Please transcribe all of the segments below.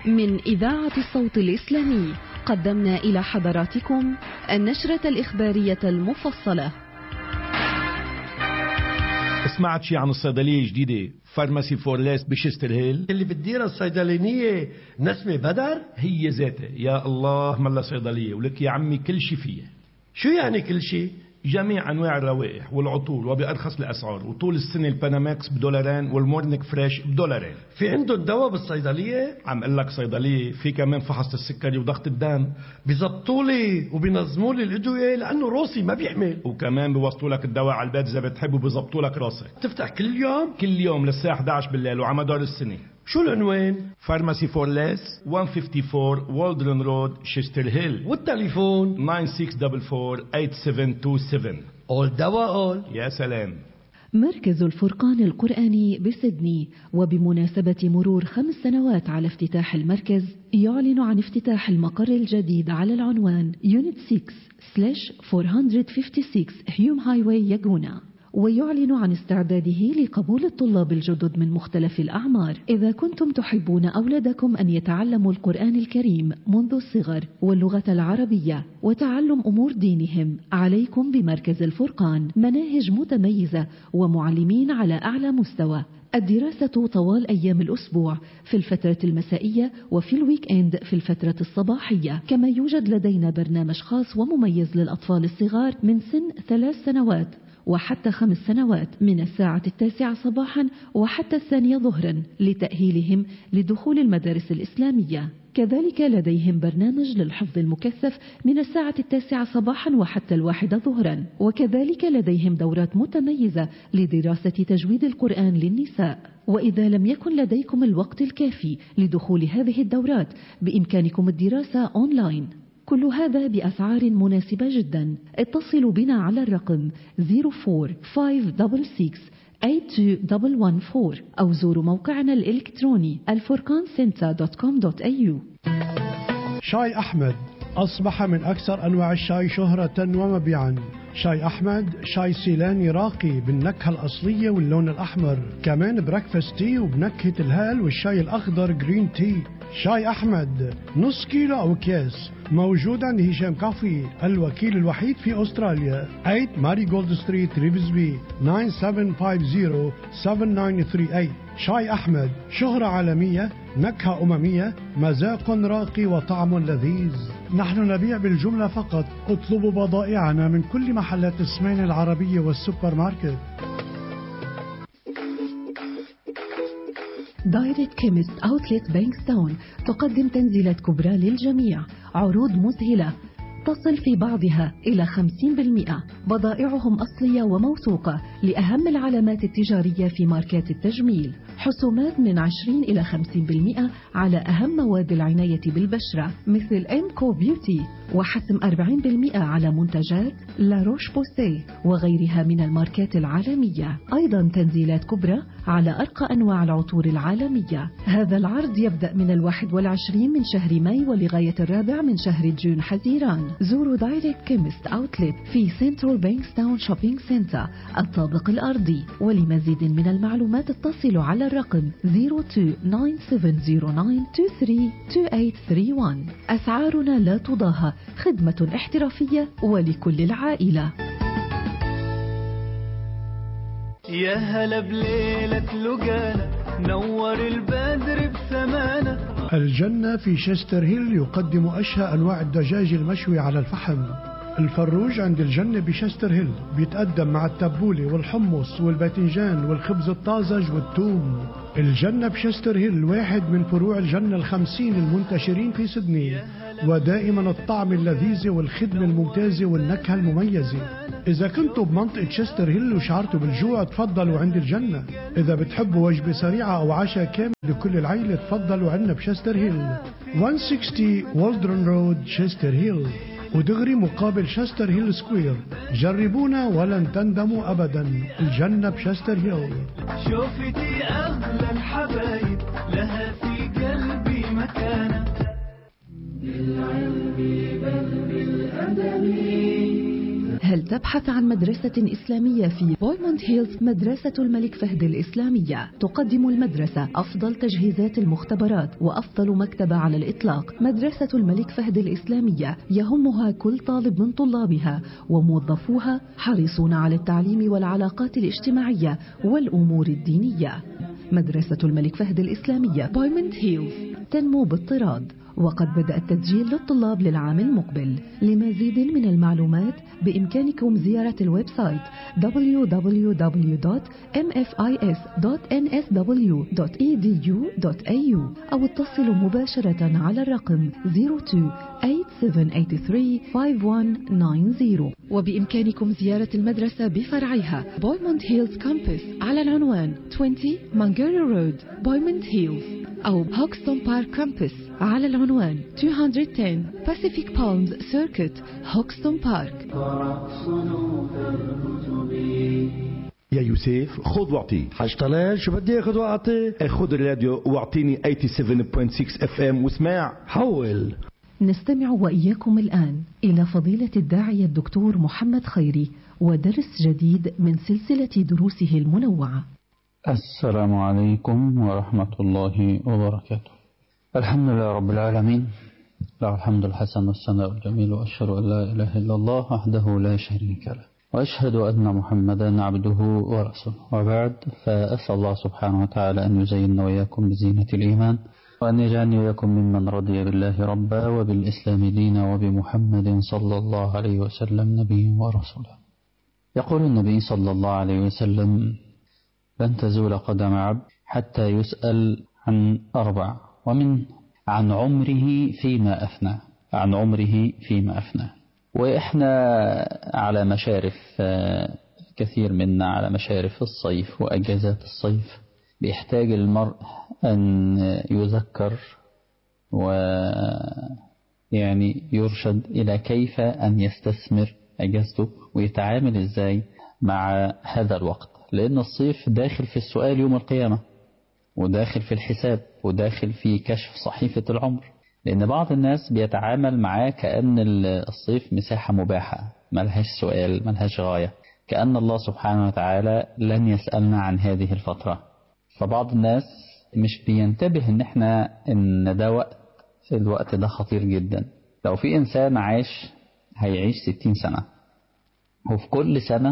من إذاعة الصوت الإسلامي قدمنا إلى حضراتكم النشرة الإخبارية المفصلة سمعت شي عن الصيدلية الجديدة فارماسي فورليس بشستر هيل اللي بتديرها الصيدلانية نسمة بدر هي ذاتها يا الله ملا صيدلية ولك يا عمي كل شي فيها شو يعني كل شيء جميع انواع الروائح والعطور وبارخص الاسعار وطول السنه الباناماكس بدولارين والمورنيك فريش بدولارين في عندهم دواء بالصيدلية عم اقول لك صيدليه في كمان فحص السكري وضغط الدم بيزبطوا لي وبينظموا لي الادوية لانه روسي ما بيحمل وكمان بيوصلوا لك الدواء على البيت اذا بتحب وبيظبطوا لك راسك تفتح كل يوم كل يوم للساعه 11 بالليل وعلى مدار السنه شو العنوان فارماسي فور ليس 154 والدرن رود شيستر هيل والتليفون 9644 اول دواء اول يا سلام مركز الفرقان القرآني بسدني وبمناسبة مرور خمس سنوات على افتتاح المركز يعلن عن افتتاح المقر الجديد على العنوان يونت 6 سلاش 456 هيوم هايواي ياجونا ويعلن عن استعداده لقبول الطلاب الجدد من مختلف الأعمار إذا كنتم تحبون أولادكم أن يتعلموا القرآن الكريم منذ الصغر واللغة العربية وتعلم أمور دينهم عليكم بمركز الفرقان مناهج متميزة ومعلمين على أعلى مستوى الدراسة طوال أيام الأسبوع في الفترة المسائية وفي الويك إند في الفترة الصباحية كما يوجد لدينا برنامج خاص ومميز للأطفال الصغار من سن ثلاث سنوات وحتى خمس سنوات من الساعة التاسعة صباحا وحتى الثانية ظهرا لتأهيلهم لدخول المدارس الإسلامية كذلك لديهم برنامج للحفظ المكثف من الساعة التاسعة صباحا وحتى الواحدة ظهرا وكذلك لديهم دورات متميزة لدراسة تجويد القرآن للنساء وإذا لم يكن لديكم الوقت الكافي لدخول هذه الدورات بإمكانكم الدراسة أونلاين كل هذا بأسعار مناسبة جدا اتصلوا بنا على الرقم 04566 أو زوروا موقعنا الإلكتروني الفرقانسنتا.com.au شاي أحمد أصبح من أكثر أنواع الشاي شهرة ومبيعا شاي أحمد شاي سيلاني راقي بالنكهة الأصلية واللون الأحمر كمان بريكفاست تي وبنكهة الهال والشاي الأخضر جرين تي شاي أحمد نص كيلو أو أكياس موجود عند هشام كافي الوكيل الوحيد في أستراليا 8 ماري جولد ستريت ريفزبي 9750-7938 شاي أحمد شهرة عالمية نكهة أممية مذاق راقي وطعم لذيذ نحن نبيع بالجملة فقط اطلبوا بضائعنا من كل محلات السمين العربية والسوبر ماركت دايركت كيمست اوتلت بانكستاون تقدم تنزيلات كبرى للجميع عروض مذهلة تصل في بعضها إلى 50% بضائعهم أصلية وموثوقة لأهم العلامات التجارية في ماركات التجميل حسومات من 20 إلى 50% على أهم مواد العناية بالبشرة مثل إمكو بيوتي وحسم 40% على منتجات لا روش بوسي وغيرها من الماركات العالمية أيضا تنزيلات كبرى على أرقى أنواع العطور العالمية هذا العرض يبدأ من الواحد والعشرين من شهر ماي ولغاية الرابع من شهر جون حزيران زوروا دايركت كيمست أوتلت في سنترال بانكستاون شوبينج سنتر الطابق الأرضي ولمزيد من المعلومات اتصلوا على الرقم 029709232831 أسعارنا لا تضاهى خدمة احترافية ولكل العائلة يا هلا بليلة لقانا نور البدر بسمانا الجنة في شستر هيل يقدم أشهى أنواع الدجاج المشوي على الفحم الفروج عند الجنة بشستر هيل بيتقدم مع التبولة والحمص والباذنجان والخبز الطازج والثوم الجنة بشستر هيل واحد من فروع الجنة الخمسين المنتشرين في سدني ودائما الطعم اللذيذ والخدمة الممتازة والنكهة المميزة إذا كنتوا بمنطقة شستر هيل وشعرتوا بالجوع تفضلوا عند الجنة إذا بتحبوا وجبة سريعة أو عشاء كامل لكل العيلة تفضلوا عنا بشستر هيل 160 والدرن رود شستر هيل ودغري مقابل شستر هيل سكوير جربونا ولن تندموا أبدا الجنة بشستر هيل شوفتي أغلى الحبايب لها في قلبي مكانة هل تبحث عن مدرسة إسلامية في بويموند هيلز مدرسة الملك فهد الإسلامية تقدم المدرسة أفضل تجهيزات المختبرات وأفضل مكتبة على الإطلاق مدرسة الملك فهد الإسلامية يهمها كل طالب من طلابها وموظفوها حريصون على التعليم والعلاقات الاجتماعية والأمور الدينية مدرسة الملك فهد الإسلامية بويموند هيلز تنمو بالطراد وقد بدأ التسجيل للطلاب للعام المقبل لمزيد من المعلومات بإمكانكم زيارة الويب سايت www.mfis.nsw.edu.au أو اتصلوا مباشرة على الرقم 02-8783-5190 وبإمكانكم زيارة المدرسة بفرعها بويموند هيلز كامبس على العنوان 20 مانجيري رود بويموند هيلز أو هوكستون بارك كامبس على العنوان 210 Pacific Palms Circuit هوكستون بارك يا يوسف خذ واعطي حاج طلال شو بدي اخذ واعطي خذ الراديو واعطيني 87.6 اف ام واسمع حول نستمع وإياكم الآن إلى فضيلة الداعية الدكتور محمد خيري ودرس جديد من سلسلة دروسه المنوعة السلام عليكم ورحمة الله وبركاته الحمد لله رب العالمين له الحمد الحسن والثناء الجميل وأشهد أن لا إله إلا الله وحده لا شريك له وأشهد أن محمدا عبده ورسوله وبعد فأسأل الله سبحانه وتعالى أن يزيننا وإياكم بزينة الإيمان وأن يجعلني وإياكم ممن رضي بالله ربا وبالإسلام دينا وبمحمد صلى الله عليه وسلم نبيا ورسولا يقول النبي صلى الله عليه وسلم لن تزول قدم عبد حتى يسأل عن أربع ومن عن عمره فيما أفنى عن عمره فيما أفنى وإحنا على مشارف كثير منا على مشارف الصيف وأجازات الصيف بيحتاج المرء أن يذكر ويعني يرشد إلى كيف أن يستثمر أجازته ويتعامل إزاي مع هذا الوقت لأن الصيف داخل في السؤال يوم القيامة وداخل في الحساب وداخل في كشف صحيفة العمر لأن بعض الناس بيتعامل معاه كأن الصيف مساحة مباحة ملهاش سؤال ملهاش غاية كأن الله سبحانه وتعالى لن يسألنا عن هذه الفترة فبعض الناس مش بينتبه ان احنا ان ده وقت الوقت ده خطير جدا لو في انسان عاش هيعيش ستين سنة وفي كل سنة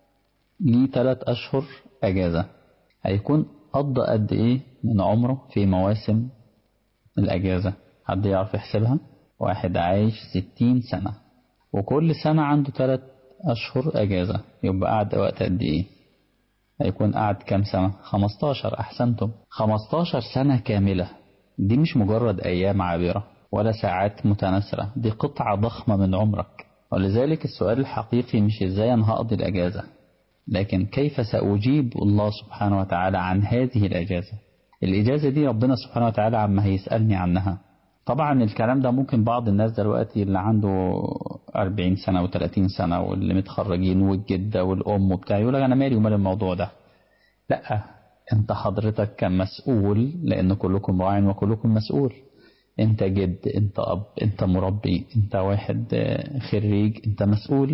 ليه تلات أشهر أجازة هيكون قضى قد إيه من عمره في مواسم الأجازة حد يعرف يحسبها واحد عايش ستين سنة وكل سنة عنده تلات أشهر أجازة يبقى قعد وقت قد إيه هيكون قعد كام سنة 15 أحسنتم 15 سنة كاملة دي مش مجرد أيام عابرة ولا ساعات متناثرة دي قطعة ضخمة من عمرك ولذلك السؤال الحقيقي مش إزاي أنا هقضي الأجازة لكن كيف سأجيب الله سبحانه وتعالى عن هذه الأجازة الإجازة دي ربنا سبحانه وتعالى عما هيسألني عنها طبعا الكلام ده ممكن بعض الناس دلوقتي اللي عنده 40 سنة و30 سنة واللي متخرجين والجدة والأم وبتاع يقول لك أنا مالي ومال الموضوع ده لا أنت حضرتك كمسؤول لأن كلكم راع وكلكم مسؤول أنت جد أنت أب أنت مربي أنت واحد خريج أنت مسؤول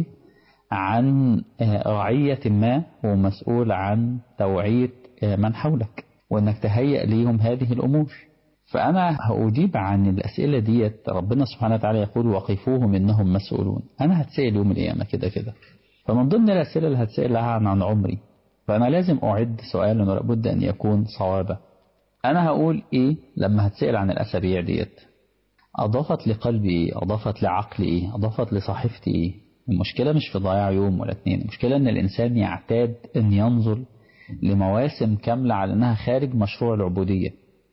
عن رعية ما ومسؤول عن توعية من حولك وأنك تهيئ ليهم هذه الأمور فأنا هأجيب عن الأسئلة ديت ربنا سبحانه وتعالى يقول وقفوهم إنهم مسؤولون أنا هتسأل يوم القيامة كده كده فمن ضمن الأسئلة اللي هتسألها عن, عن عمري فأنا لازم أعد سؤالا ولابد أن يكون صوابا أنا هقول إيه لما هتسأل عن الأسابيع ديت أضافت لقلبي إيه أضافت لعقلي إيه أضافت لصحيفتي إيه المشكلة مش في ضياع يوم ولا اتنين المشكلة أن الإنسان يعتاد أن ينظر لمواسم كاملة على أنها خارج مشروع العبودية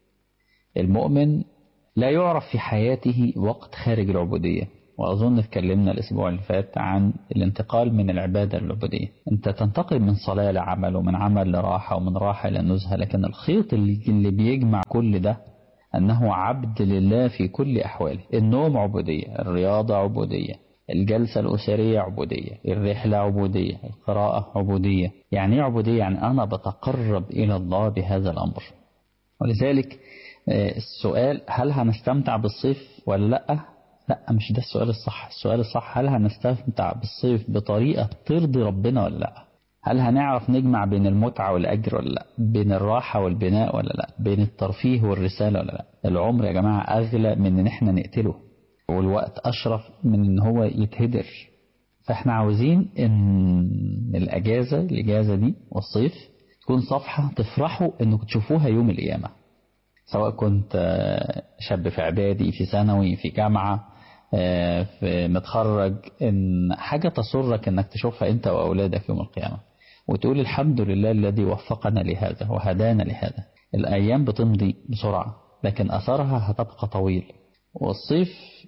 المؤمن لا يعرف في حياته وقت خارج العبودية وأظن اتكلمنا الأسبوع اللي فات عن الانتقال من العبادة للعبودية أنت تنتقل من صلاة لعمل ومن عمل لراحة ومن راحة إلى نزهة لكن الخيط اللي بيجمع كل ده أنه عبد لله في كل أحواله النوم عبودية الرياضة عبودية الجلسة الأسرية عبودية الرحلة عبودية القراءة عبودية يعني ايه عبودية يعني أنا بتقرب إلى الله بهذا الأمر ولذلك السؤال هل هنستمتع بالصيف ولا لأ لا مش ده السؤال الصح السؤال الصح هل هنستمتع بالصيف بطريقة ترضي ربنا ولا لا هل هنعرف نجمع بين المتعة والأجر ولا لا بين الراحة والبناء ولا لا بين الترفيه والرسالة ولا لا العمر يا جماعة أغلى من إن إحنا نقتله والوقت أشرف من إن هو يتهدر فإحنا عاوزين إن الأجازة الإجازة دي والصيف تكون صفحة تفرحوا إنكم تشوفوها يوم القيامة سواء كنت شاب في إعدادي في ثانوي في جامعة في متخرج إن حاجة تسرك إنك تشوفها أنت وأولادك يوم القيامة وتقول الحمد لله الذي وفقنا لهذا وهدانا لهذا الأيام بتمضي بسرعة لكن أثرها هتبقى طويل والصيف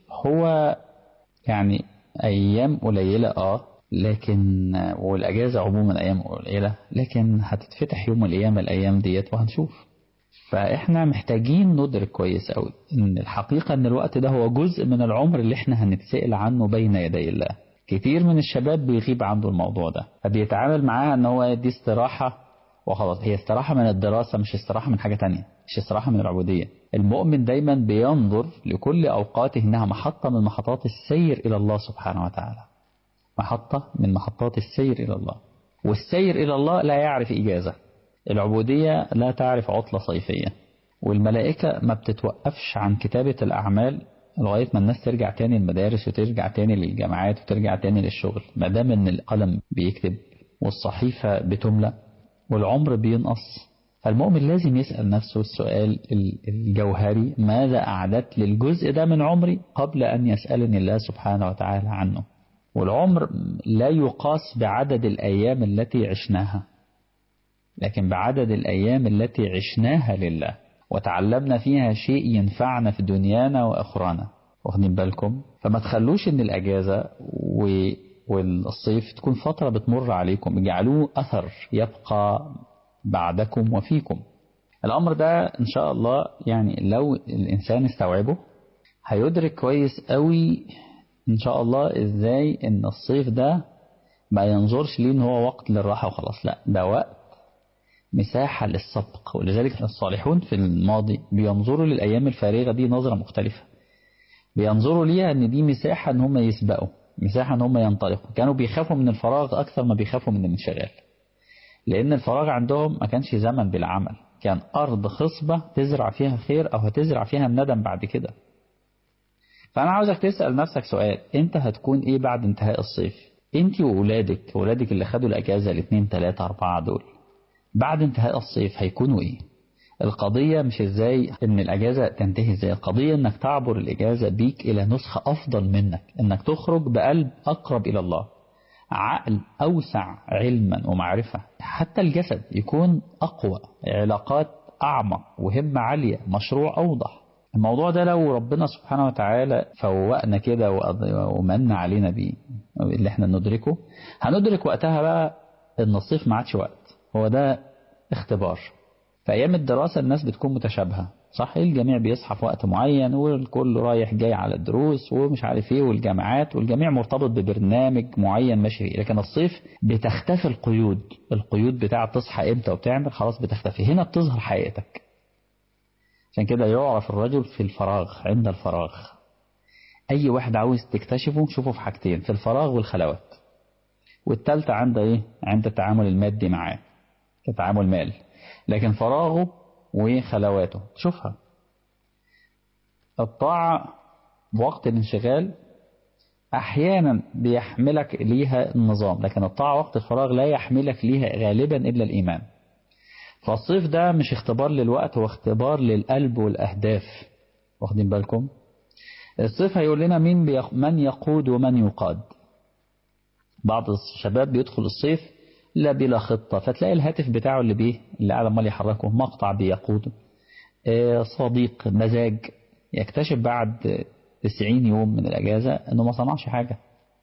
هو يعني أيام قليلة آه لكن والأجازة عموما أيام قليلة لكن هتتفتح يوم القيامة الأيام ديت وهنشوف فإحنا محتاجين ندرك كويس أوي إن الحقيقة إن الوقت ده هو جزء من العمر اللي إحنا هنتسأل عنه بين يدي الله كتير من الشباب بيغيب عنده الموضوع ده فبيتعامل معاها إن هو دي استراحة وخلاص هي استراحة من الدراسة مش استراحة من حاجة تانية مش استراحة من العبودية المؤمن دايما بينظر لكل أوقاته إنها محطة من محطات السير إلى الله سبحانه وتعالى محطة من محطات السير إلى الله والسير إلى الله لا يعرف إجازة العبودية لا تعرف عطلة صيفية والملائكة ما بتتوقفش عن كتابة الأعمال لغاية ما الناس ترجع تاني المدارس وترجع تاني للجامعات وترجع تاني للشغل ما دام ان القلم بيكتب والصحيفة بتملى والعمر بينقص فالمؤمن لازم يسأل نفسه السؤال الجوهري ماذا أعددت للجزء ده من عمري قبل أن يسألني الله سبحانه وتعالى عنه والعمر لا يقاس بعدد الأيام التي عشناها لكن بعدد الأيام التي عشناها لله وتعلمنا فيها شيء ينفعنا في دنيانا وأخرانا واخدين بالكم فما تخلوش ان الأجازة و... والصيف تكون فترة بتمر عليكم اجعلوه أثر يبقى بعدكم وفيكم الأمر ده إن شاء الله يعني لو الإنسان استوعبه هيدرك كويس قوي إن شاء الله إزاي إن الصيف ده ما ينظرش ليه إن هو وقت للراحة وخلاص لا ده وقت مساحة للسبق ولذلك الصالحون في الماضي بينظروا للأيام الفارغة دي نظرة مختلفة بينظروا ليها ان دي مساحة ان هم يسبقوا مساحة ان هم ينطلقوا كانوا بيخافوا من الفراغ اكثر ما بيخافوا من الانشغال لان الفراغ عندهم ما كانش زمن بالعمل كان ارض خصبة تزرع فيها خير او هتزرع فيها الندم بعد كده فانا عاوزك تسأل نفسك سؤال انت هتكون ايه بعد انتهاء الصيف انت واولادك اولادك اللي خدوا الاجازة الاثنين ثلاثة اربعة دول بعد انتهاء الصيف هيكونوا ايه القضية مش ازاي ان الاجازة تنتهي ازاي القضية انك تعبر الاجازة بيك الى نسخة افضل منك انك تخرج بقلب اقرب الى الله عقل اوسع علما ومعرفة حتى الجسد يكون اقوى علاقات اعمق وهمة عالية مشروع اوضح الموضوع ده لو ربنا سبحانه وتعالى فوقنا كده ومن علينا بيه اللي احنا ندركه هندرك وقتها بقى ان الصيف ما عادش وقت هو ده اختبار في أيام الدراسة الناس بتكون متشابهة صح الجميع بيصحى في وقت معين والكل رايح جاي على الدروس ومش عارف ايه والجامعات والجميع مرتبط ببرنامج معين ماشي فيه لكن الصيف بتختفي القيود القيود بتاعة تصحى امتى وبتعمل خلاص بتختفي هنا بتظهر حقيقتك عشان كده يعرف الرجل في الفراغ عند الفراغ اي واحد عاوز تكتشفه شوفه في حاجتين في الفراغ والخلوات والتالتة عند ايه عند التعامل المادي معاه كتعامل مال لكن فراغه وخلواته شوفها الطاعة وقت الانشغال أحيانا بيحملك ليها النظام لكن الطاعة وقت الفراغ لا يحملك ليها غالبا إلا الإيمان فالصيف ده مش اختبار للوقت هو اختبار للقلب والأهداف واخدين بالكم الصيف هيقول لنا مين بيخ... من يقود ومن يقاد بعض الشباب بيدخل الصيف لا بلا خطة فتلاقي الهاتف بتاعه اللي بيه اللي قاعد عمال يحركه مقطع بيقوده صديق مزاج يكتشف بعد 90 يوم من الأجازة أنه ما صنعش حاجة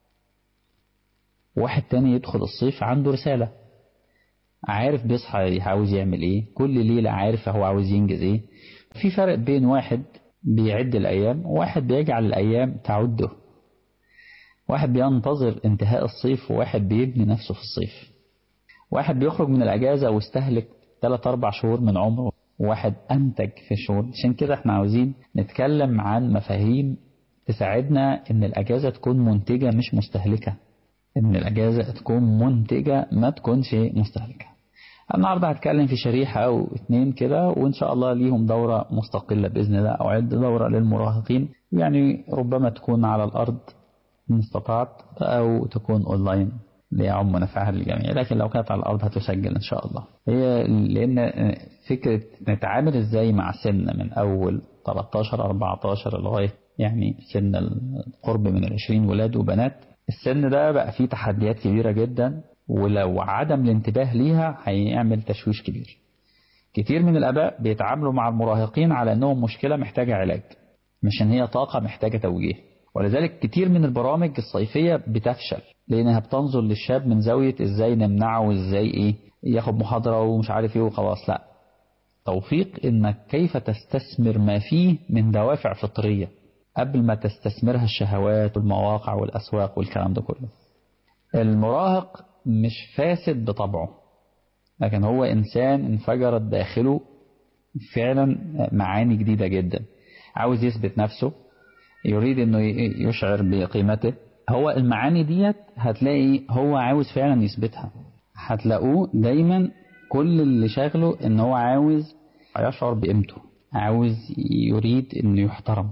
واحد تاني يدخل الصيف عنده رسالة عارف بيصحى عاوز يعمل ايه كل ليلة عارف هو عاوز ينجز ايه في فرق بين واحد بيعد الأيام وواحد بيجعل الأيام تعده واحد بينتظر انتهاء الصيف وواحد بيبني نفسه في الصيف واحد بيخرج من الأجازة واستهلك 3 أربع شهور من عمره وواحد أنتج في شهور عشان كده احنا عاوزين نتكلم عن مفاهيم تساعدنا ان الاجازة تكون منتجة مش مستهلكة ان الاجازة تكون منتجة ما تكونش مستهلكة النهارده هتكلم في شريحة او اتنين كده وان شاء الله ليهم دورة مستقلة باذن الله او عد دورة للمراهقين يعني ربما تكون على الارض ان استطعت او تكون اونلاين ليعم نفعها للجميع لكن لو كانت على الارض هتسجل ان شاء الله هي لان فكرة نتعامل ازاي مع سن من اول 13 14 لغاية يعني سن القرب من ال 20 ولاد وبنات السن ده بقى فيه تحديات كبيرة جدا ولو عدم الانتباه ليها هيعمل تشويش كبير كتير من الآباء بيتعاملوا مع المراهقين على أنهم مشكلة محتاجة علاج مش أن هي طاقة محتاجة توجيه ولذلك كتير من البرامج الصيفية بتفشل لأنها بتنظر للشاب من زاوية إزاي نمنعه وإزاي إيه ياخد محاضرة ومش عارف إيه وخلاص لا توفيق إنك كيف تستثمر ما فيه من دوافع فطرية قبل ما تستثمرها الشهوات والمواقع والأسواق والكلام ده كله المراهق مش فاسد بطبعه لكن هو إنسان انفجرت داخله فعلا معاني جديدة جدا عاوز يثبت نفسه يريد انه يشعر بقيمته هو المعاني ديت هتلاقي هو عاوز فعلا يثبتها هتلاقوه دايما كل اللي شاغله ان هو عاوز يشعر بقيمته عاوز يريد انه يحترم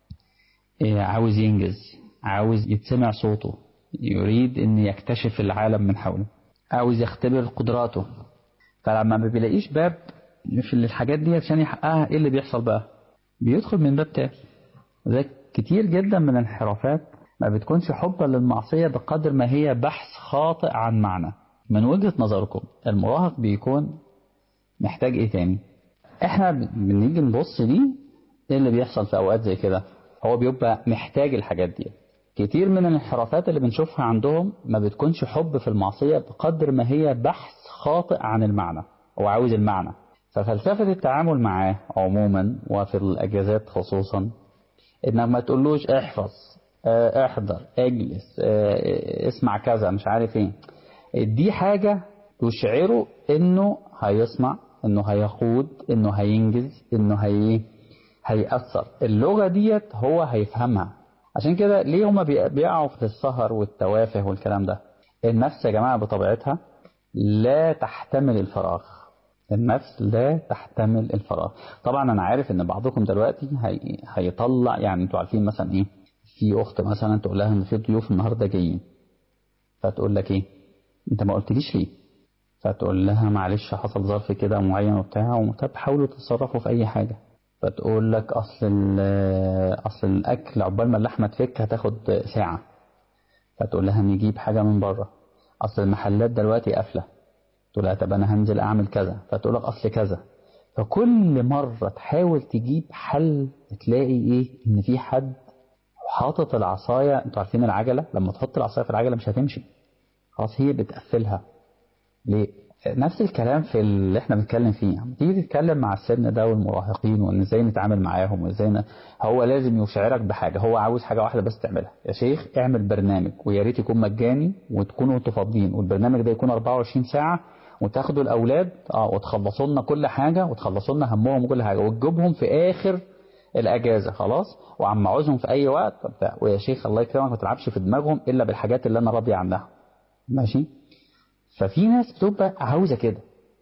عاوز ينجز عاوز يتسمع صوته يريد ان يكتشف العالم من حوله عاوز يختبر قدراته فلما ما بيلاقيش باب في الحاجات دي عشان يحققها ايه اللي بيحصل بقى بيدخل من باب تاني ده كتير جدا من الانحرافات ما بتكونش حبا للمعصية بقدر ما هي بحث خاطئ عن معنى من وجهة نظركم المراهق بيكون محتاج ايه تاني احنا بنيجي نبص ليه ايه اللي بيحصل في اوقات زي كده هو بيبقى محتاج الحاجات دي كتير من الانحرافات اللي بنشوفها عندهم ما بتكونش حب في المعصية بقدر ما هي بحث خاطئ عن المعنى هو عاوز المعنى ففلسفة التعامل معاه عموما وفي الأجازات خصوصا إنك ما تقولوش احفظ اه احضر اجلس اه اسمع كذا مش عارف ايه دي حاجة تشعره انه هيسمع انه هيخوض انه هينجز انه هي هيأثر اللغة ديت هو هيفهمها عشان كده ليه هما بيقعوا في السهر والتوافه والكلام ده النفس يا جماعة بطبيعتها لا تحتمل الفراغ النفس لا تحتمل الفراغ طبعا انا عارف ان بعضكم دلوقتي هي... هيطلع يعني انتوا عارفين مثلا ايه في اخت مثلا تقول لها ان في ضيوف النهارده جايين فتقول لك ايه انت ما قلتليش ليه فتقول لها معلش حصل ظرف كده معين وبتاع طب حاولوا تتصرفوا في اي حاجه فتقول لك اصل اصل الاكل عقبال ما اللحمه تفك هتاخد ساعه فتقول لها نجيب حاجه من بره اصل المحلات دلوقتي قافله تقول لها طب انا هنزل اعمل كذا فتقول لك اصل كذا فكل مره تحاول تجيب حل تلاقي ايه ان في حد حاطط العصايه انتوا عارفين العجله لما تحط العصايه في العجله مش هتمشي خلاص هي بتقفلها ليه نفس الكلام في اللي احنا بنتكلم فيه يعني تيجي تتكلم مع السن ده والمراهقين وان ازاي نتعامل معاهم وازاي ن... هو لازم يشعرك بحاجه هو عاوز حاجه واحده بس تعملها يا شيخ اعمل برنامج ويا ريت يكون مجاني وتكونوا انتوا فاضيين والبرنامج ده يكون 24 ساعه وتاخدوا الاولاد اه وتخلصوا لنا كل حاجه وتخلصوا لنا همهم وكل حاجه وتجيبهم في اخر الاجازه خلاص وعم عاوزهم في اي وقت بتاع ويا شيخ الله يكرمك ما تلعبش في دماغهم الا بالحاجات اللي انا راضي عنها ماشي ففي ناس بتبقى عاوزة كده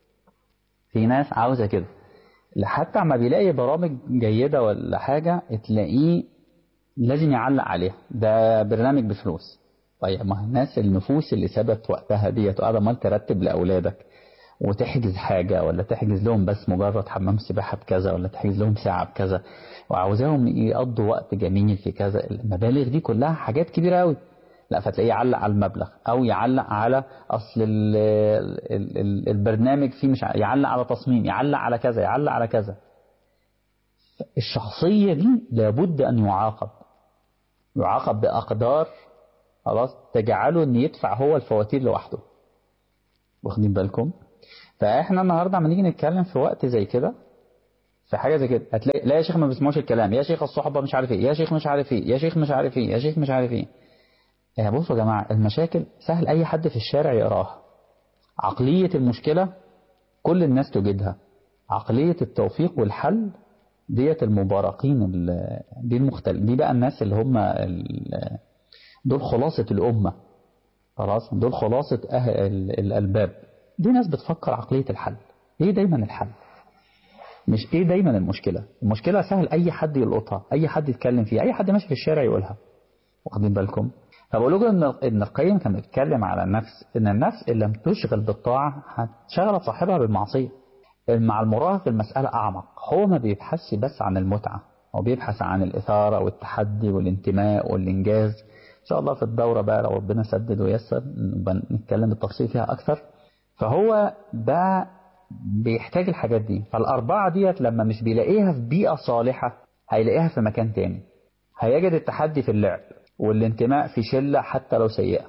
في ناس عاوزة كده حتى عما بيلاقي برامج جيدة ولا حاجة تلاقيه لازم يعلق عليها ده برنامج بفلوس طيب ما الناس النفوس اللي سابت وقتها ديت وقاعدة امال ترتب لأولادك وتحجز حاجة ولا تحجز لهم بس مجرد حمام سباحة بكذا ولا تحجز لهم ساعة بكذا وعاوزاهم يقضوا وقت جميل في كذا المبالغ دي كلها حاجات كبيرة قوي لا فتلاقيه يعلق على المبلغ او يعلق على اصل ال ال ال البرنامج فيه مش يعلق على تصميم يعلق على كذا يعلق على كذا الشخصية دي لابد ان يعاقب يعاقب باقدار خلاص تجعله ان يدفع هو الفواتير لوحده واخدين بالكم فاحنا النهارده عم نيجي نتكلم في وقت زي كده في حاجه زي كده هتلاقي لا يا شيخ ما بيسمعوش الكلام يا شيخ الصحبه مش عارف ايه يا شيخ مش عارف ايه يا شيخ مش عارف ايه يا شيخ مش عارف ايه يا بصوا يا جماعة المشاكل سهل أي حد في الشارع يقراها عقلية المشكلة كل الناس تجدها عقلية التوفيق والحل ديت المبارقين ال- دي المختلف دي بقى الناس اللي هم ال- دول خلاصة الأمة خلاص دول خلاصة أهل ال- الألباب دي ناس بتفكر عقلية الحل ايه دايما الحل مش ايه دايما المشكلة المشكلة سهل اي حد يلقطها اي حد يتكلم فيها اي حد ماشي في الشارع يقولها واخدين بالكم فبقول لكم ان ابن القيم كان بيتكلم على النفس ان النفس ان لم تشغل بالطاعة هتشغل صاحبها بالمعصية مع المراهق المسألة أعمق هو ما بيبحثش بس عن المتعة هو بيبحث عن الإثارة والتحدي والانتماء والإنجاز إن شاء الله في الدورة بقى لو ربنا سدد ويسر نبقى نتكلم بالتفصيل فيها أكثر فهو ده بيحتاج الحاجات دي فالأربعة ديت لما مش بيلاقيها في بيئة صالحة هيلاقيها في مكان تاني هيجد التحدي في اللعب والانتماء في شلة حتى لو سيئة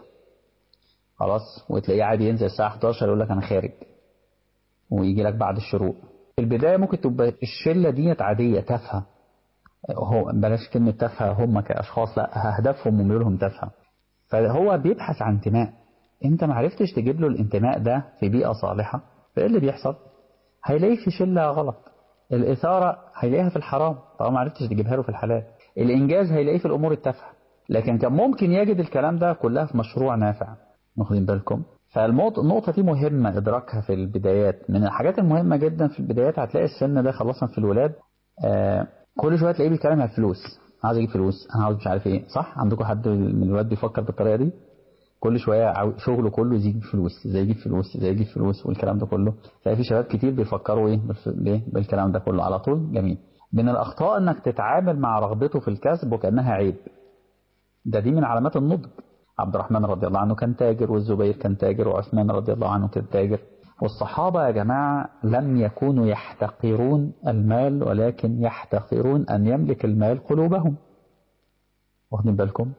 خلاص وتلاقيه عادي ينزل الساعة 11 يقول لك أنا خارج ويجي لك بعد الشروق في البداية ممكن تبقى الشلة ديت عادية تافهة هو بلاش كلمة تافهة هم كأشخاص لا أهدافهم وميولهم تافهة فهو بيبحث عن انتماء انت ما عرفتش تجيب له الانتماء ده في بيئة صالحة فايه اللي بيحصل هيلاقيه في شلة غلط الإثارة هيلاقيها في الحرام طبعا ما عرفتش تجيبها له في الحلال الإنجاز هيلاقيه في الأمور التافهة لكن كان ممكن يجد الكلام ده كلها في مشروع نافع واخدين بالكم فالنقطة دي مهمة إدراكها في البدايات من الحاجات المهمة جدا في البدايات هتلاقي السن ده خلصنا في الولاد آه كل شوية تلاقيه بيتكلم عن الفلوس عاوز اجيب فلوس انا عاوز مش عارف ايه صح عندكم حد من الولاد بيفكر بالطريقة دي كل شوية عاو- شغله كله يجيب فلوس ازاي يجيب فلوس ازاي يجيب فلوس والكلام ده كله تلاقي في شباب كتير بيفكروا ايه بالف- ليه؟ بالكلام ده كله على طول جميل من الأخطاء انك تتعامل مع رغبته في الكسب وكأنها عيب ده دي من علامات النضج عبد الرحمن رضي الله عنه كان تاجر والزبير كان تاجر وعثمان رضي الله عنه كان تاجر والصحابة يا جماعة لم يكونوا يحتقرون المال ولكن يحتقرون أن يملك المال قلوبهم واخدين بالكم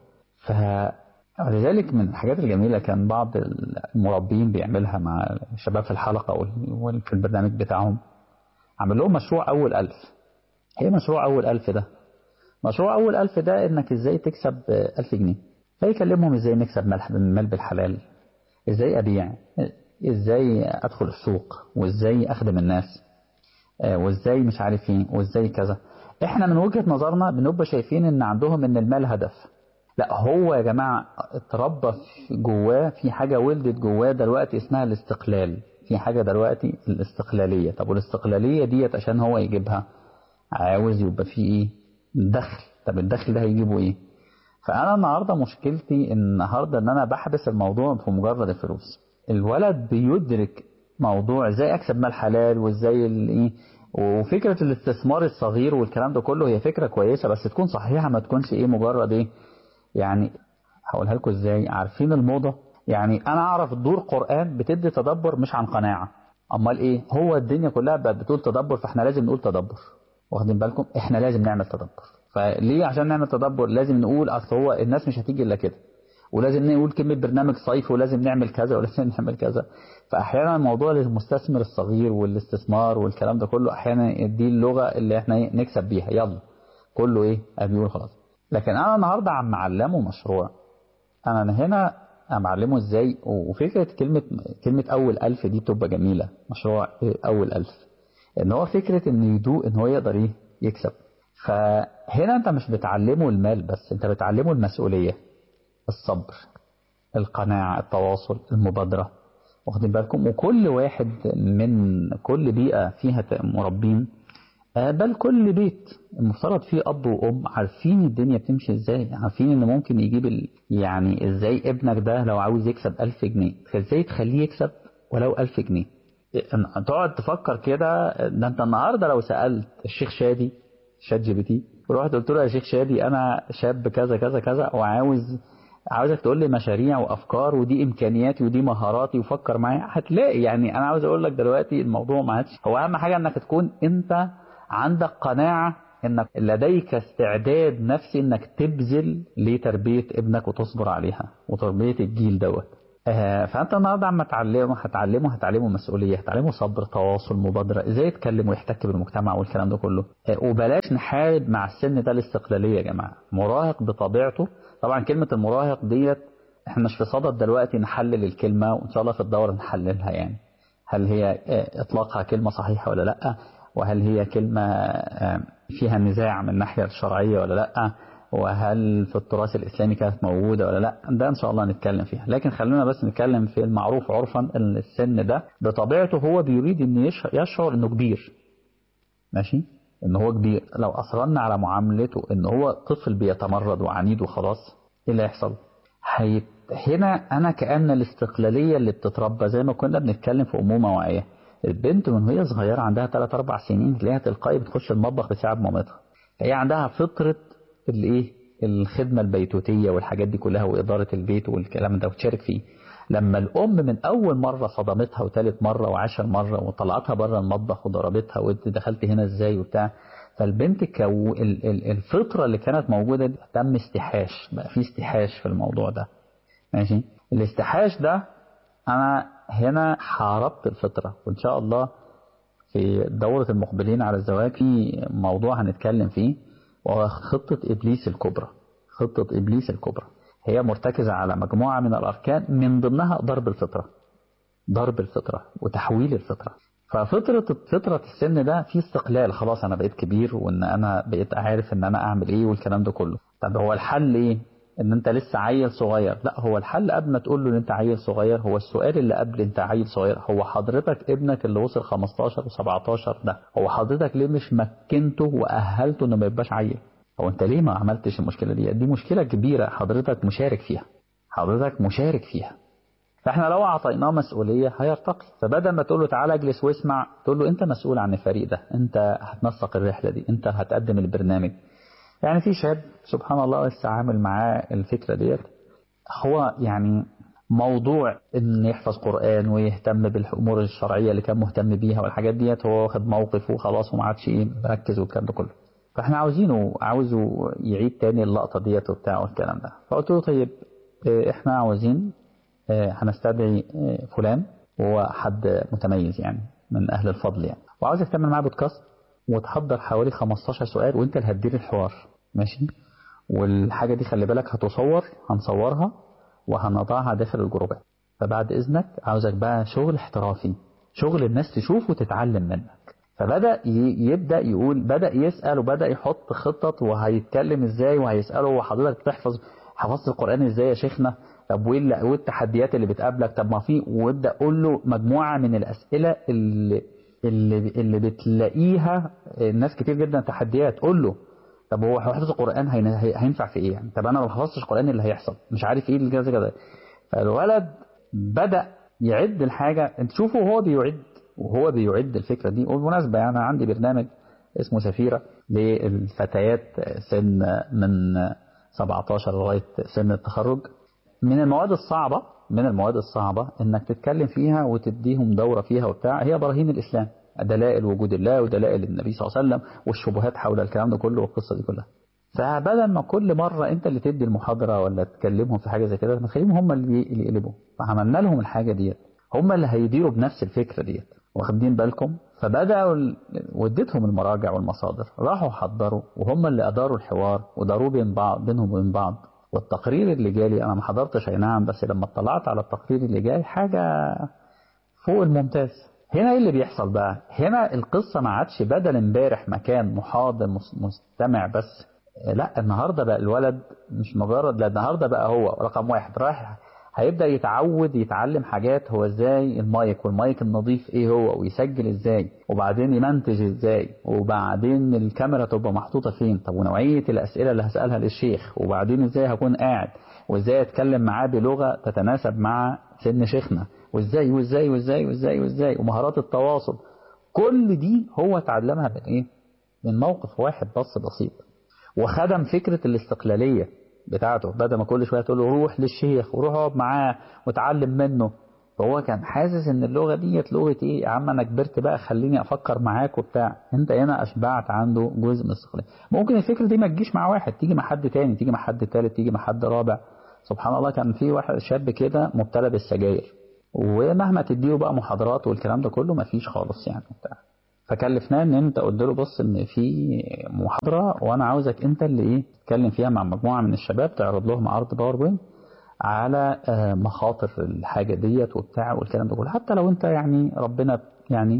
فلذلك من الحاجات الجميلة كان بعض المربين بيعملها مع الشباب في الحلقة وال- وفي البرنامج بتاعهم عمل لهم مشروع أول ألف ايه مشروع أول ألف ده مشروع أول ألف ده إنك إزاي تكسب ألف جنيه فيكلمهم إزاي نكسب مال مال بالحلال إزاي أبيع إزاي أدخل السوق وإزاي أخدم الناس آه، وإزاي مش عارف إيه وإزاي كذا إحنا من وجهة نظرنا بنبقى شايفين إن عندهم إن المال هدف لا هو يا جماعة اتربى في- جواه في حاجة ولدت جواه دلوقتي اسمها الاستقلال في حاجة دلوقتي الاستقلالية طب والاستقلالية ديت عشان هو يجيبها عاوز يبقى فيه ايه دخل طب الدخل ده هيجيبه ايه فانا النهارده مشكلتي النهارده ان انا بحبس الموضوع في مجرد الفلوس الولد بيدرك موضوع ازاي اكسب مال حلال وازاي ال- ايه وفكره الاستثمار الصغير والكلام ده كله هي فكره كويسه بس تكون صحيحه ما تكونش ايه مجرد ايه يعني هقولها لكم ازاي عارفين الموضه يعني انا اعرف دور قران بتدي تدبر مش عن قناعه امال ايه هو الدنيا كلها بقت بتقول تدبر فاحنا لازم نقول تدبر واخدين بالكم احنا لازم نعمل تدبر فليه عشان نعمل تدبر لازم نقول اصل هو الناس مش هتيجي الا كده ولازم نقول كلمة برنامج صيف ولازم نعمل كذا ولازم نعمل كذا فأحيانا الموضوع للمستثمر الصغير والاستثمار والكلام ده كله أحيانا دي اللغة اللي احنا إيه نكسب بيها يلا كله إيه بيقول خلاص لكن أنا النهاردة عم معلمه مشروع أنا هنا أعلمه إزاي وفكرة كلمة كلمة أول ألف دي بتبقى جميلة مشروع أول ألف إن هو فكرة إنه يدوق إن هو يقدر إيه يكسب فهنا أنت مش بتعلمه المال بس أنت بتعلمه المسؤولية الصبر القناعة التواصل المبادرة واخدين بالكم وكل واحد من كل بيئة فيها مربين بل كل بيت المفترض فيه أب وأم عارفين الدنيا بتمشي إزاي عارفين إن ممكن يجيب ال... يعني إزاي ابنك ده لو عاوز يكسب ألف جنيه إزاي تخليه يكسب ولو ألف جنيه تقعد تفكر كده ده أنت النهاردة لو سألت الشيخ شادي شات جي بي تي ورحت قلت له يا شيخ شادي أنا شاب كذا كذا كذا وعاوز عاوزك تقول لي مشاريع وافكار ودي امكانياتي ودي مهاراتي وفكر معايا هتلاقي يعني انا عاوز اقول لك دلوقتي الموضوع ما عادش هو اهم حاجه انك تكون انت عندك قناعه انك لديك استعداد نفسي انك تبذل لتربيه ابنك وتصبر عليها وتربيه الجيل دوت آه فانت النهارده عم تعلمه هتعلمه هتعلمه مسؤوليه هتعلمه صبر تواصل مبادره ازاي يتكلم ويحتك بالمجتمع والكلام ده كله آه وبلاش نحارب مع السن ده الاستقلاليه يا جماعه مراهق بطبيعته طبعا كلمة المراهق ديت احنا مش في صدد دلوقتي نحلل الكلمة وان شاء الله في الدورة نحللها يعني هل هي اطلاقها كلمة صحيحة ولا لا وهل هي كلمة آه، فيها نزاع من الناحية الشرعية ولا لا وهل في التراث الإسلامي كانت موجودة ولا لا ده إن شاء الله نتكلم فيها لكن خلونا بس نتكلم في المعروف عرفا ان السن ده بطبيعته هو بيريد أن يش- يشعر أنه كبير ماشي ان هو كبير لو اصرنا على معاملته ان هو طفل بيتمرد وعنيد وخلاص ايه اللي هيحصل هيت... هنا انا كأن الاستقلالية اللي بتتربى زي ما كنا بنتكلم في امومة واعية البنت من وهي صغيرة عندها 3 4 سنين تلاقيها تلقائي بتخش المطبخ بتساعد مامتها هي عندها فطرة الايه الخدمة البيتوتية والحاجات دي كلها وإدارة البيت والكلام ده وتشارك فيه لما الأم من أول مرة صدمتها وتالت مرة وعشر مرة وطلعتها بره المطبخ وضربتها وانت دخلت هنا ازاي وبتاع فالبنت كو ال- ال- الفطرة اللي كانت موجودة دي تم استحاش بقى في استحاش في الموضوع ده ماشي الاستحاش ده أنا هنا حاربت الفطرة وإن شاء الله في دورة المقبلين على الزواج في موضوع هنتكلم فيه وهو خطة إبليس الكبرى خطة إبليس الكبرى هي مرتكزة على مجموعة من الأركان من ضمنها ضرب الفطرة ضرب الفطرة وتحويل الفطرة ففطرة فطرة السن ده في استقلال خلاص أنا بقيت كبير وإن أنا بقيت عارف إن أنا أعمل إيه والكلام ده كله طب هو الحل إيه؟ إن أنت لسه عيل صغير لا هو الحل قبل ما تقول له إن أنت عيل صغير هو السؤال اللي قبل أنت عيل صغير هو حضرتك ابنك اللي وصل 15 و17 ده هو حضرتك ليه مش مكنته وأهلته إنه ما يبقاش عيل هو أنت ليه ما عملتش المشكلة دي دي مشكلة كبيرة حضرتك مشارك فيها حضرتك مشارك فيها فاحنا لو اعطيناه مسؤوليه هيرتقي فبدل ما تقول له تعالى اجلس واسمع تقول له انت مسؤول عن الفريق ده انت هتنسق الرحله دي انت هتقدم البرنامج يعني في شاب سبحان الله لسه عامل معاه الفكره ديت هو يعني موضوع ان يحفظ قران ويهتم بالامور الشرعيه اللي كان مهتم بيها والحاجات ديت هو واخد موقف وخلاص وما عادش ايه مركز والكلام ده كله فاحنا عاوزينه عاوزه يعيد تاني اللقطه ديت وبتاع والكلام ده فقلت له طيب اه، احنا عاوزين اه، هنستدعي اه، فلان وهو حد متميز يعني من اهل الفضل يعني وعاوزك تعمل معاه بودكاست وتحضر حوالي 15 سؤال وانت اللي هتدير الحوار ماشي والحاجه دي خلي بالك هتصور هنصورها وهنضعها داخل الجروبات فبعد اذنك عاوزك بقى شغل احترافي شغل الناس تشوف وتتعلم منك فبدأ ي- يبدأ يقول بدأ يسأل وبدأ يحط خطط وهيتكلم ازاي وهيسأله هو حضرتك بتحفظ حفظت القرآن ازاي يا شيخنا طب وايه ال- وايه التحديات اللي بتقابلك طب ما في وابدأ قول له مجموعة من الأسئلة اللي اللي اللي بتلاقيها الناس كتير جدا تحديات قول له طب هو حفظ القرآن هين- هي- هينفع في ايه يعني طب انا لو ما حفظتش القرآن إيه اللي هيحصل مش عارف ايه اللي كذا كذا فالولد بدأ يعد الحاجة انت شوفوا هو بيعد وهو بيعد الفكرة دي وبالمناسبة يعني أنا عندي برنامج اسمه سفيرة للفتيات سن من 17 لغاية سن التخرج من المواد الصعبة من المواد الصعبة انك تتكلم فيها وتديهم دورة فيها وبتاع هي براهين الإسلام دلائل وجود الله ودلائل النبي صلى الله عليه وسلم والشبهات حول الكلام ده كله والقصة دي كلها فبدل ما كل مرة انت اللي تدي المحاضرة ولا تكلمهم في حاجة زي كده ما تخليهم هم اللي اللي يقلبوا فعملنا لهم الحاجة ديت هم اللي هيديروا بنفس الفكرة ديت واخدين بالكم فبدأوا ال- واديتهم المراجع والمصادر راحوا حضروا وهم اللي أداروا الحوار وداروه بين بعض بينهم وبين بعض والتقرير اللي جالي أنا ما حضرتش أي نعم بس لما اطلعت على التقرير اللي جاي حاجة فوق الممتاز هنا ايه اللي بيحصل بقى هنا القصة ما عادش بدل امبارح مكان محاضر مس- مستمع بس لا النهاردة بقى الولد مش مجرد لا النهاردة بقى هو رقم واحد رايح هيبدأ يتعود يتعلم حاجات هو ازاي المايك والمايك النظيف ايه هو ويسجل ازاي وبعدين يمنتج ازاي وبعدين الكاميرا تبقى محطوطة فين طب ونوعية الاسئلة اللي هسألها للشيخ وبعدين ازاي هكون قاعد وازاي اتكلم معاه بلغة تتناسب مع سن شيخنا وازاي وازاي وازاي وازاي وازاي ومهارات التواصل كل دي هو اتعلمها من ايه من موقف واحد بس بسيط وخدم فكرة الاستقلالية بتاعته بدل ما كل شوية تقول له روح للشيخ وروح اقعد معاه وتعلم منه فهو كان حاسس ان اللغة ديت لغة ايه يا عم انا كبرت بقى خليني افكر معاك وبتاع انت هنا اشبعت عنده جزء من الاستقلالية ممكن الفكرة دي ما تجيش مع واحد تيجي مع حد تاني تيجي مع حد تالت تيجي مع حد رابع سبحان الله كان في واحد شاب كده مبتلى بالسجاير ومهما تديه بقى محاضرات والكلام ده كله مفيش خالص يعني بتاع فكلفناه ان انت قلت له بص ان في محاضره وانا عاوزك انت اللي ايه تتكلم فيها مع مجموعه من الشباب تعرض لهم عرض باوربوينت على آه، مخاطر الحاجه ديت وبتاع والكلام ده كله حتى لو انت يعني ربنا يعني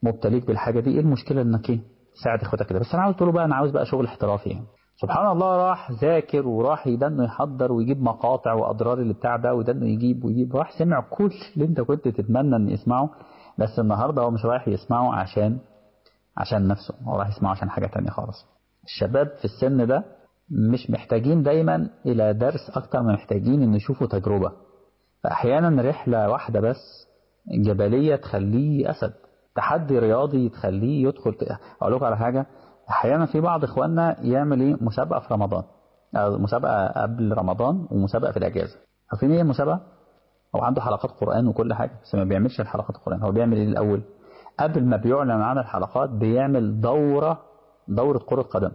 مبتليك بالحاجه دي ايه المشكله انك ايه تساعد اخواتك كده بس انا عاوز له بقى انا عاوز بقى شغل احترافي يعني سبحان الله راح ذاكر وراح يدنه يحضر ويجيب مقاطع واضرار اللي بتاع ده ودنه يجيب ويجيب راح سمع كل اللي انت كنت تتمنى ان يسمعه بس النهارده هو مش رايح يسمعه عشان عشان نفسه هو رايح يسمعه عشان حاجه تانية خالص الشباب في السن ده مش محتاجين دايما الى درس اكتر ما محتاجين ان يشوفوا تجربه فاحيانا رحله واحده بس جبليه تخليه اسد تحدي رياضي تخليه يدخل اقول لكم على حاجه احيانا في بعض اخواننا يعمل ايه مسابقه في رمضان أو مسابقه قبل رمضان ومسابقه في الاجازه عارفين ايه المسابقه هو عنده حلقات قران وكل حاجه بس ما بيعملش الحلقات القران هو بيعمل ايه الاول قبل ما بيعلن عن الحلقات بيعمل دوره دوره كره قدم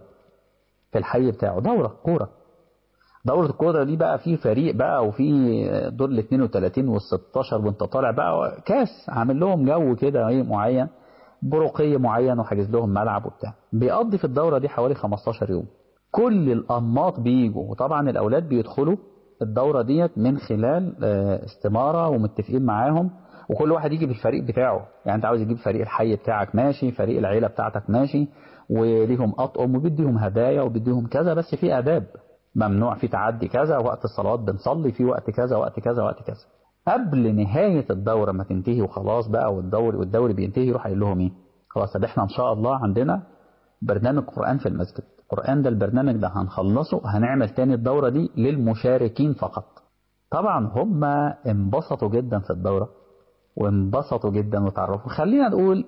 في الحي بتاعه دوره كوره دورة الكورة دي بقى في فريق بقى وفي دور ال 32 وال 16 وانت طالع بقى كاس عامل لهم جو كده ايه معين بروقية معين وحاجز لهم ملعب وبتاع بيقضي في الدورة دي حوالي 15 يوم كل الأنماط بيجوا وطبعا الأولاد بيدخلوا الدورة ديت من خلال استمارة ومتفقين معاهم وكل واحد يجي بالفريق بتاعه يعني انت عاوز يجيب فريق الحي بتاعك ماشي فريق العيلة بتاعتك ماشي وليهم أطقم وبيديهم هدايا وبيديهم كذا بس في آداب ممنوع في تعدي كذا وقت الصلوات بنصلي في وقت كذا وقت كذا وقت كذا قبل نهاية الدورة ما تنتهي وخلاص بقى والدوري والدوري بينتهي يروح قايل لهم ايه خلاص طب احنا ان شاء الله عندنا برنامج قرآن في المسجد القرآن ده البرنامج ده هنخلصه هنعمل تاني الدورة دي للمشاركين فقط طبعا هم انبسطوا جدا في الدورة وانبسطوا جدا وتعرفوا خلينا نقول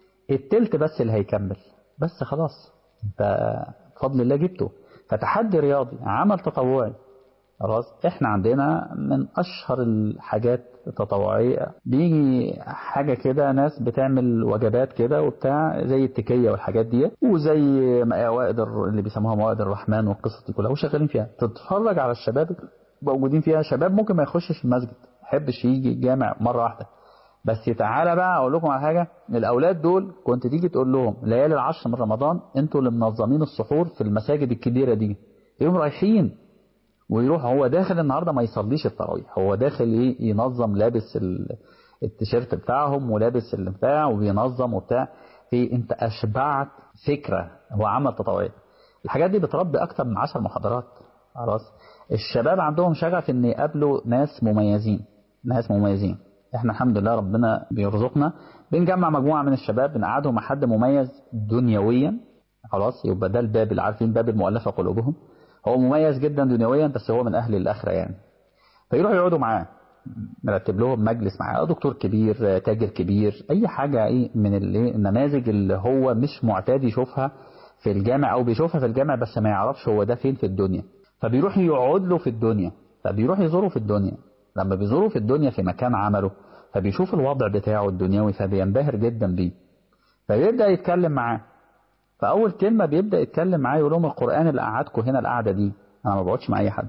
التلت بس اللي هيكمل بس خلاص انت بفضل الله جبته فتحدي رياضي عمل تطوعي خلاص احنا عندنا من اشهر الحاجات التطوعيه بيجي حاجه كده ناس بتعمل وجبات كده وبتاع زي التكيه والحاجات دي وزي موائد اللي بيسموها موائد الرحمن والقصص دي كلها وشغالين فيها تتفرج على الشباب موجودين فيها شباب ممكن ما يخشش المسجد ما يحبش يجي الجامع مره واحده بس تعالى بقى اقول لكم على حاجه الاولاد دول كنت تيجي تقول لهم ليالي العشر من رمضان انتوا اللي منظمين السحور في المساجد الكبيره دي يقوم رايحين ويروح هو داخل النهارده ما يصليش التراويح هو داخل ايه ينظم لابس التيشيرت بتاعهم ولابس البتاع وبينظم وبتاع في انت اشبعت فكره هو عمل تطوعي الحاجات دي بتربي اكتر من 10 محاضرات خلاص الشباب عندهم شغف ان يقابلوا ناس مميزين ناس مميزين احنا الحمد لله ربنا بيرزقنا بنجمع مجموعه من الشباب بنقعدهم مع حد مميز دنيويا خلاص يبقى ده الباب اللي عارفين باب المؤلفه قلوبهم هو مميز جدا دنيويا بس هو من اهل الاخره يعني فيروحوا يقعدوا معاه نرتب لهم مجلس معاه دكتور كبير تاجر كبير اي حاجه ايه من الايه النماذج اللي هو مش معتاد يشوفها في الجامع او بيشوفها في الجامع بس ما يعرفش هو ده فين في الدنيا فبيروح يقعد له في الدنيا فبيروح يزوره في الدنيا لما بيزوره في الدنيا في مكان عمله فبيشوف الوضع بتاعه الدنيوي فبينبهر جدا بيه فبيبدا يتكلم معاه فاول كلمه بيبدا يتكلم معاه يقول لهم القران اللي قعدكم هنا القعده دي انا ما بقعدش مع اي حد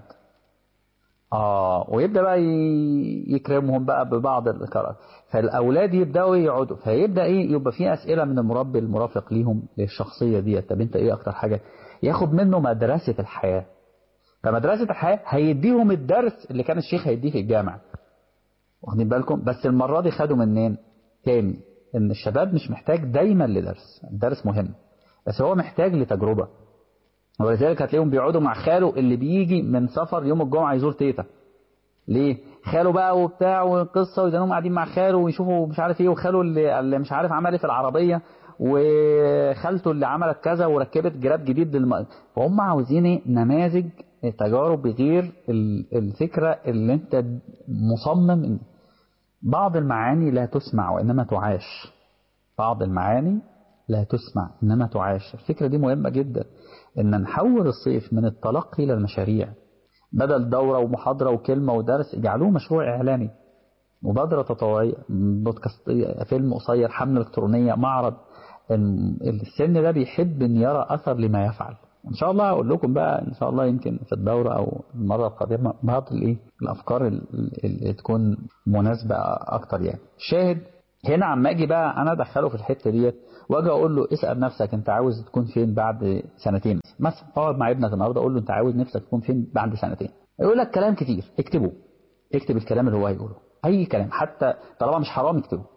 اه ويبدا بقى يكرمهم بقى ببعض القراءات فالاولاد يبداوا يقعدوا فيبدا ايه يبقى في اسئله من المربي المرافق ليهم للشخصيه دي طب انت ايه اكتر حاجه ياخد منه مدرسه الحياه فمدرسه الحياه هيديهم الدرس اللي كان الشيخ هيديه في الجامع واخدين بالكم بس المره دي خدوا منين تاني ان الشباب مش محتاج دايما لدرس الدرس مهم بس هو محتاج لتجربه ولذلك هتلاقيهم بيقعدوا مع خاله اللي بيجي من سفر يوم الجمعه يزور تيتا ليه خاله بقى وبتاع وقصه ويدانهم قاعدين مع خاله ويشوفوا مش عارف ايه وخاله اللي, اللي مش عارف عمل ايه في العربيه وخالته اللي عملت كذا وركبت جراب جديد للم... فهم عاوزين ايه نماذج تجارب غير الفكره اللي انت مصمم بعض المعاني لا تسمع وانما تعاش بعض المعاني لا تسمع انما تعاش الفكره دي مهمه جدا ان نحول الصيف من التلقي الى المشاريع بدل دوره ومحاضره وكلمه ودرس اجعلوه مشروع اعلامي مبادره تطوعيه بودكاست فيلم قصير حمله الكترونيه معرض السن ده بيحب ان يرى اثر لما يفعل ان شاء الله اقول لكم بقى ان شاء الله يمكن في الدوره او المره القادمه بعض الايه الافكار اللي تكون مناسبه اكتر يعني شاهد هنا عم اجي بقى انا ادخله في الحته ديت واجي اقول له اسال نفسك انت عاوز تكون فين بعد سنتين مثلا اقعد مع ابنك النهارده اقول له انت عاوز نفسك تكون فين بعد سنتين يقول لك كلام كتير اكتبه اكتب الكلام اللي هو هيقوله اي كلام حتى طالما مش حرام اكتبه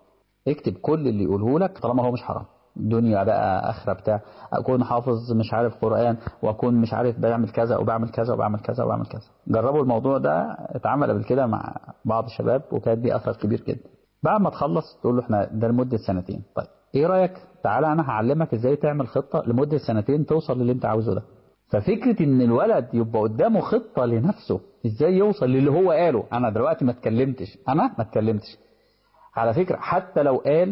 اكتب كل اللي يقوله لك طالما هو مش حرام دنيا بقى اخره بتاع اكون حافظ مش عارف قران واكون مش عارف بعمل كذا وبعمل كذا وبعمل كذا وبعمل كذا جربوا الموضوع ده اتعمل قبل كده مع بعض الشباب وكانت دي اثر كبير جدا بعد ما تخلص تقول له احنا ده لمده سنتين طيب ايه رايك تعالى انا هعلمك ازاي تعمل خطه لمده سنتين توصل للي انت عاوزه ده ففكره ان الولد يبقى قدامه خطه لنفسه ازاي يوصل للي هو قاله انا دلوقتي ما اتكلمتش انا ما اتكلمتش على فكره حتى لو قال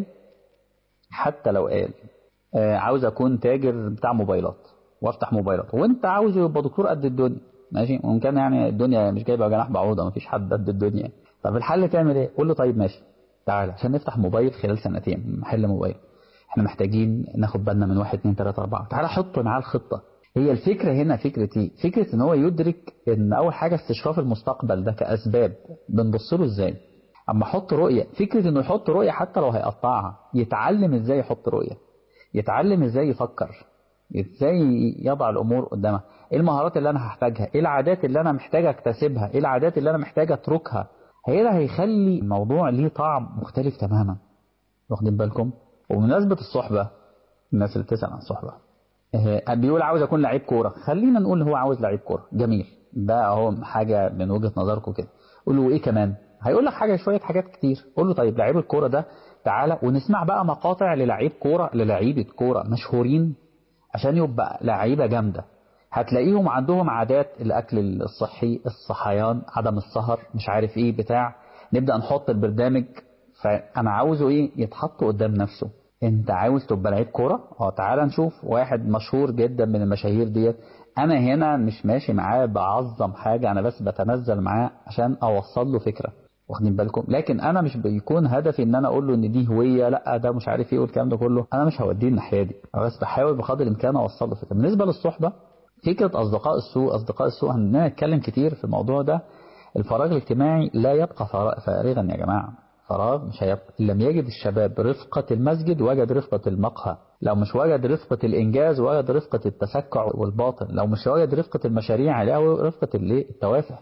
حتى لو قال آه عاوز اكون تاجر بتاع موبايلات وافتح موبايلات وانت عاوز يبقى دكتور قد الدنيا ماشي وان كان يعني الدنيا مش جايبه جناح بعوضه ما فيش حد قد الدنيا طب الحل تعمل ايه قول له طيب ماشي تعالى عشان نفتح موبايل خلال سنتين محل موبايل احنا محتاجين ناخد بالنا من واحد اتنين تلاته اربعه تعالى حط معاه الخطه هي الفكره هنا فكره ايه فكره ان هو يدرك ان اول حاجه استشراف المستقبل ده كاسباب بنبص له ازاي اما احط رؤيه فكره انه يحط رؤيه حتى لو هيقطعها يتعلم ازاي يحط رؤيه يتعلم ازاي يفكر ازاي يضع الامور قدامه ايه المهارات اللي انا هحتاجها ايه العادات اللي انا محتاج اكتسبها ايه العادات اللي انا محتاج اتركها هي ده هيخلي الموضوع ليه طعم مختلف تماما واخدين بالكم وبمناسبه الصحبه الناس اللي بتسال عن الصحبه اه بيقول عاوز اكون لعيب كوره خلينا نقول هو عاوز لعيب كوره جميل ده اهو حاجه من وجهه نظركم كده قول له ايه كمان هيقول لك حاجه شويه حاجات كتير قول له طيب لعيب الكوره ده تعالى ونسمع بقى مقاطع للعيب كوره للعيبه كوره مشهورين عشان يبقى لعيبه جامده هتلاقيهم عندهم عادات الاكل الصحي الصحيان عدم السهر مش عارف ايه بتاع نبدا نحط البرنامج فانا عاوزه ايه يتحط قدام نفسه انت عاوز تبقى لعيب كوره اه تعالى نشوف واحد مشهور جدا من المشاهير ديت انا هنا مش ماشي معاه بعظم حاجه انا بس بتنزل معاه عشان اوصل له فكره واخدين بالكم لكن انا مش بيكون هدفي ان انا اقول له ان دي هويه لا ده مش عارف ايه والكلام ده كله انا مش هوديه الناحيه دي انا بس بحاول بقدر الامكان اوصل له فكره بالنسبه للصحبه فكره اصدقاء السوء اصدقاء السوء هنتكلم كتير في الموضوع ده الفراغ الاجتماعي لا يبقى فارغا يا جماعه فراغ مش هيبقى لم يجد الشباب رفقة المسجد وجد رفقة المقهى لو مش وجد رفقة الإنجاز وجد رفقة التسكع والباطل لو مش وجد رفقة المشاريع هيلاقي رفقة التوافه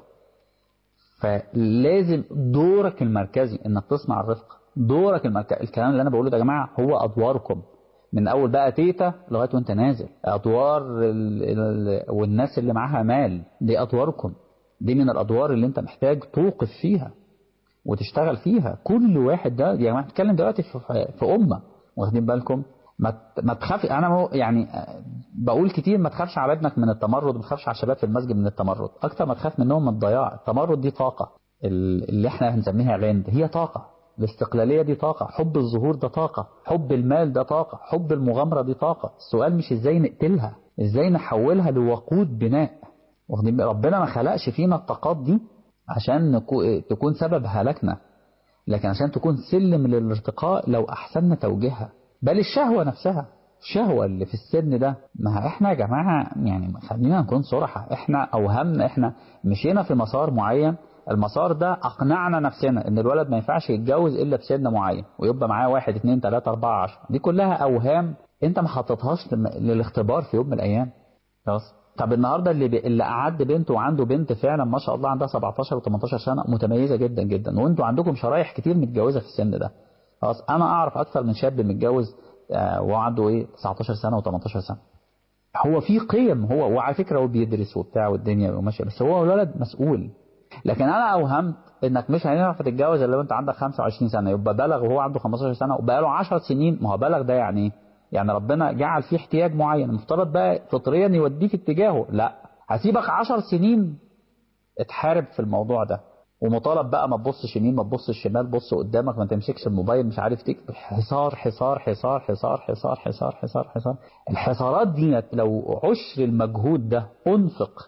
فلازم دورك المركزي انك تصنع الرفقة دورك المركزي الكلام اللي انا بقوله ده يا جماعة هو ادواركم من اول بقى تيتا لغايه وانت نازل ادوار ال ال والناس اللي معاها مال دي ادواركم دي من الادوار اللي انت محتاج توقف فيها وتشتغل فيها كل واحد ده يا جماعه بنتكلم دلوقتي في, في امه واخدين بالكم ما ما تخاف انا يعني بقول كتير ما تخافش على ابنك من التمرد ما تخافش على الشباب في المسجد من التمرد اكتر ما تخاف منهم من الضياع التمرد دي طاقه اللي احنا هنسميها عند هي طاقه الاستقلاليه دي طاقه حب الظهور ده طاقه حب المال ده طاقه حب المغامره دي طاقه السؤال مش ازاي نقتلها ازاي نحولها لوقود بناء واخدين ربنا ما خلقش فينا الطاقات دي عشان نكو... تكون سبب هلاكنا لكن عشان تكون سلم للارتقاء لو احسننا توجيهها بل الشهوة نفسها الشهوة اللي في السن ده ما احنا يا جماعة يعني خلينا نكون صراحة احنا اوهمنا احنا مشينا في مسار معين المسار ده اقنعنا نفسنا ان الولد ما ينفعش يتجوز الا بسن معين ويبقى معاه واحد اتنين تلاتة اربعة عشر دي كلها اوهام انت ما حطيتهاش للاختبار في يوم من الايام خلاص طب النهارده اللي بي... اللي قعد بنت وعنده بنت فعلا ما شاء الله عندها 17 و18 سنه متميزه جدا جدا وانتوا عندكم شرايح كتير متجوزه في السن ده خلاص انا اعرف اكثر من شاب متجوز آه وعنده ايه 19 سنه و18 سنه هو في قيم هو وعلى فكره هو بيدرس وبتاع والدنيا وماشيه بس هو الولد مسؤول لكن انا اوهمت انك مش هينفع تتجوز الا لو انت عندك 25 سنه يبقى بلغ وهو عنده 15 سنه وبقى له 10 سنين ما هو بلغ ده يعني ايه؟ يعني ربنا جعل فيه احتياج معين المفترض بقى فطريا يوديه في اتجاهه لا هسيبك 10 سنين اتحارب في الموضوع ده ومطالب بقى ما تبصش يمين ما تبصش شمال بص قدامك ما تمسكش الموبايل مش عارف تكتب حصار حصار حصار حصار حصار حصار حصار حصار الحصارات دي لو عشر المجهود ده انفق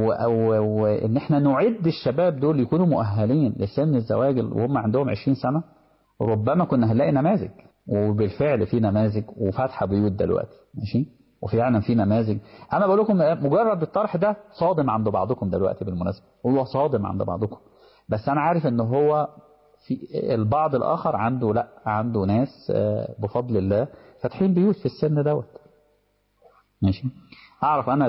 وان احنا نعد الشباب دول يكونوا مؤهلين لسن الزواج وهم عندهم 20 سنه ربما كنا هنلاقي نماذج وبالفعل في نماذج وفاتحه بيوت دلوقتي ماشي وفعلا في نماذج انا بقول لكم مجرد الطرح ده صادم عند بعضكم دلوقتي بالمناسبه هو صادم عند بعضكم بس انا عارف ان هو في البعض الاخر عنده لا عنده ناس بفضل الله فاتحين بيوت في السن دوت ماشي اعرف انا